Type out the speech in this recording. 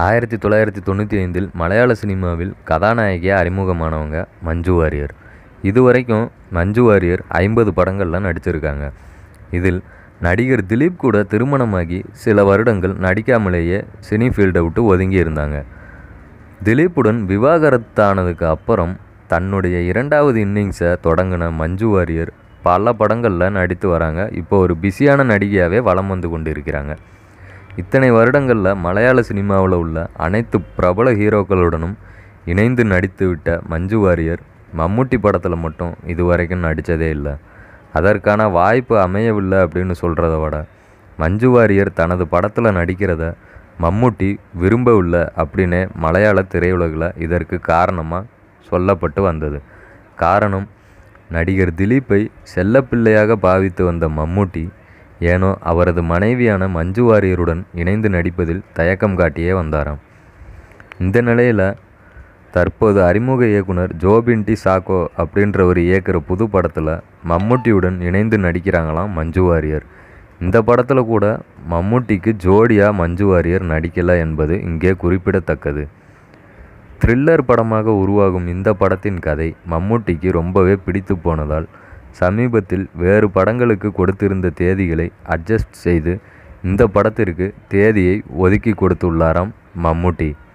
ஆயிரத்தி தொள்ளாயிரத்தி தொண்ணூற்றி ஐந்தில் மலையாள சினிமாவில் கதாநாயகியாக அறிமுகமானவங்க மஞ்சு வாரியர் இதுவரைக்கும் மஞ்சு வாரியர் ஐம்பது படங்களில் நடிச்சிருக்காங்க இதில் நடிகர் திலீப் கூட திருமணமாகி சில வருடங்கள் நடிக்காமலேயே சினி ஃபீல்டை விட்டு ஒதுங்கி இருந்தாங்க திலீப்புடன் விவாகரத்தானதுக்கு அப்புறம் தன்னுடைய இரண்டாவது இன்னிங்ஸை தொடங்கின மஞ்சு வாரியர் பல படங்களில் நடித்து வராங்க இப்போ ஒரு பிஸியான நடிகையாகவே வலம் வந்து கொண்டு இருக்கிறாங்க இத்தனை வருடங்களில் மலையாள சினிமாவில் உள்ள அனைத்து பிரபல ஹீரோக்களுடனும் இணைந்து நடித்துவிட்ட மஞ்சு வாரியர் மம்முட்டி படத்தில் மட்டும் இதுவரைக்கும் நடித்ததே இல்லை அதற்கான வாய்ப்பு அமையவில்லை அப்படின்னு சொல்கிறத விட மஞ்சு வாரியர் தனது படத்தில் நடிக்கிறத மம்முட்டி விரும்பவில்லை அப்படின்னே மலையாள திரையுலகில் இதற்கு காரணமாக சொல்லப்பட்டு வந்தது காரணம் நடிகர் திலீப்பை செல்லப்பிள்ளையாக பாவித்து வந்த மம்முட்டி ஏனோ அவரது மனைவியான மஞ்சு வாரியருடன் இணைந்து நடிப்பதில் தயக்கம் காட்டியே வந்தாராம் இந்த நிலையில் தற்போது அறிமுக இயக்குனர் ஜோபின்டி சாக்கோ அப்படின்றவர் இயக்குற புது படத்தில் மம்முட்டியுடன் இணைந்து நடிக்கிறாங்களாம் மஞ்சு வாரியர் இந்த படத்தில் கூட மம்முட்டிக்கு ஜோடியாக மஞ்சு வாரியர் நடிக்கலை என்பது இங்கே குறிப்பிடத்தக்கது த்ரில்லர் படமாக உருவாகும் இந்த படத்தின் கதை மம்முட்டிக்கு ரொம்பவே பிடித்து போனதால் சமீபத்தில் வேறு படங்களுக்கு கொடுத்திருந்த தேதிகளை அட்ஜஸ்ட் செய்து இந்த படத்திற்கு தேதியை ஒதுக்கி கொடுத்துள்ளாராம் மம்முட்டி